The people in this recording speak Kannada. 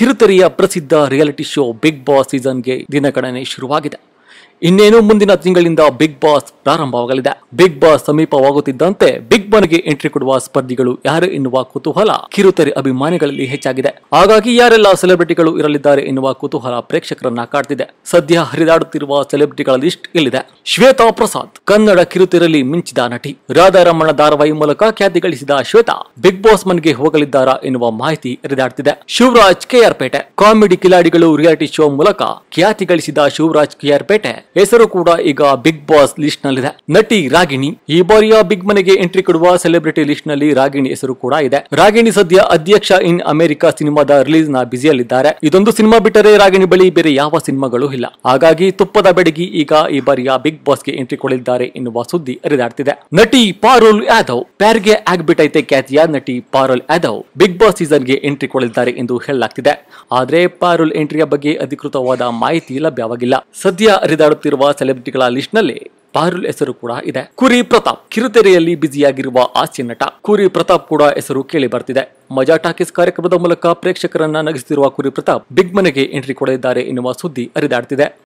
ಕಿರುತೆರೆಯ ಪ್ರಸಿದ್ಧ ರಿಯಾಲಿಟಿ ಶೋ ಬಿಗ್ ಬಾಸ್ ಸೀಸನ್ಗೆ ದಿನಗಣನೆ ಶುರುವಾಗಿದೆ ಇನ್ನೇನು ಮುಂದಿನ ತಿಂಗಳಿಂದ ಬಿಗ್ ಬಾಸ್ ಪ್ರಾರಂಭವಾಗಲಿದೆ ಬಿಗ್ ಬಾಸ್ ಸಮೀಪವಾಗುತ್ತಿದ್ದಂತೆ ಬಿಗ್ ಬಾನ್ಗೆ ಎಂಟ್ರಿ ಕೊಡುವ ಸ್ಪರ್ಧಿಗಳು ಯಾರು ಎನ್ನುವ ಕುತೂಹಲ ಕಿರುತೆರೆ ಅಭಿಮಾನಿಗಳಲ್ಲಿ ಹೆಚ್ಚಾಗಿದೆ ಹಾಗಾಗಿ ಯಾರೆಲ್ಲ ಸೆಲೆಬ್ರಿಟಿಗಳು ಇರಲಿದ್ದಾರೆ ಎನ್ನುವ ಕುತೂಹಲ ಪ್ರೇಕ್ಷಕರನ್ನ ಕಾಡ್ತಿದೆ ಸದ್ಯ ಹರಿದಾಡುತ್ತಿರುವ ಸೆಲೆಬ್ರಿಟಿಗಳ ಲಿಸ್ಟ್ ಇಲ್ಲಿದೆ ಶ್ವೇತಾ ಪ್ರಸಾದ್ ಕನ್ನಡ ಕಿರುತೆರೆಯಲ್ಲಿ ಮಿಂಚಿದ ನಟಿ ರಾಧಾರಮಣ ಧಾರಾವಾಹಿ ಮೂಲಕ ಖ್ಯಾತಿ ಗಳಿಸಿದ ಶ್ವೇತಾ ಬಿಗ್ ಬಾಸ್ ಮನ್ಗೆ ಹೋಗಲಿದ್ದಾರಾ ಎನ್ನುವ ಮಾಹಿತಿ ಹರಿದಾಡ್ತಿದೆ ಶಿವರಾಜ್ ಕೆಆರ್ ಪೇಟೆ ಕಾಮಿಡಿ ಕಿಲಾಡಿಗಳು ರಿಯಾಲಿಟಿ ಶೋ ಮೂಲಕ ಖ್ಯಾತಿ ಗಳಿಸಿದ ಶಿವರಾಜ್ ಕೆಆರ್ ಪೇಟೆ ಹೆಸರು ಕೂಡ ಈಗ ಬಿಗ್ ಬಾಸ್ ಲಿಸ್ಟ್ ನಲ್ಲಿದೆ ನಟಿ ರಾಗಿಣಿ ಈ ಬಾರಿಯ ಬಿಗ್ ಮನೆಗೆ ಎಂಟ್ರಿ ಕೊಡುವ ಸೆಲೆಬ್ರಿಟಿ ಲಿಸ್ಟ್ ನಲ್ಲಿ ರಾಗಿಣಿ ಹೆಸರು ಕೂಡ ಇದೆ ರಾಗಿಣಿ ಸದ್ಯ ಅಧ್ಯಕ್ಷ ಇನ್ ಅಮೆರಿಕ ಸಿನಿಮಾದ ರಿಲೀಸ್ ನ ಬ್ಯುಸಿಯಲ್ಲಿದ್ದಾರೆ ಇದೊಂದು ಸಿನಿಮಾ ಬಿಟ್ಟರೆ ರಾಗಿಣಿ ಬಳಿ ಬೇರೆ ಯಾವ ಸಿನಿಮಾಗಳು ಇಲ್ಲ ಹಾಗಾಗಿ ತುಪ್ಪದ ಬೆಡಗಿ ಈಗ ಈ ಬಾರಿಯ ಬಿಗ್ ಬಾಸ್ಗೆ ಎಂಟ್ರಿ ಕೊಡಲಿದ್ದಾರೆ ಎನ್ನುವ ಸುದ್ದಿ ಹರಿದಾಡ್ತಿದೆ ನಟಿ ಪಾರುಲ್ ಯಾದವ್ ಪ್ಯಾರ್ಗೆ ಆಗ್ಬಿಟ್ಟೈತೆ ಖ್ಯಾತಿಯ ನಟಿ ಪಾರುಲ್ ಯಾದವ್ ಬಿಗ್ ಬಾಸ್ ಸೀಸನ್ಗೆ ಎಂಟ್ರಿ ಕೊಡಲಿದ್ದಾರೆ ಎಂದು ಹೇಳಲಾಗ್ತಿದೆ ಆದ್ರೆ ಪಾರುಲ್ ಎಂಟ್ರಿಯ ಬಗ್ಗೆ ಅಧಿಕೃತವಾದ ಮಾಹಿತಿ ಲಭ್ಯವಾಗಿಲ್ಲ ಸದ್ಯ ಹರಿದಾಡುತ್ತಿರುವ ಸೆಲೆಬ್ರಿಟಿಗಳ ಲಿಸ್ಟ್ ನಲ್ಲಿ ಪಾರುಲ್ ಹೆಸರು ಕೂಡ ಇದೆ ಕುರಿ ಪ್ರತಾಪ್ ಕಿರುತೆರೆಯಲ್ಲಿ ಬ್ಯುಸಿಯಾಗಿರುವ ಹಾಸ್ಯ ನಟ ಕುರಿ ಪ್ರತಾಪ್ ಕೂಡ ಹೆಸರು ಕೇಳಿ ಬರ್ತಿದೆ ಮಜಾ ಟಾಕೀಸ್ ಕಾರ್ಯಕ್ರಮದ ಮೂಲಕ ಪ್ರೇಕ್ಷಕರನ್ನ ನಗಿಸುತ್ತಿರುವ ಕುರಿ ಪ್ರತಾಪ್ ಬಿಗ್ ಮನೆಗೆ ಎಂಟ್ರಿ ಕೊಡಲಿದ್ದಾರೆ ಎನ್ನುವ ಸುದ್ದಿ ಹರಿದಾಡ್ತಿದೆ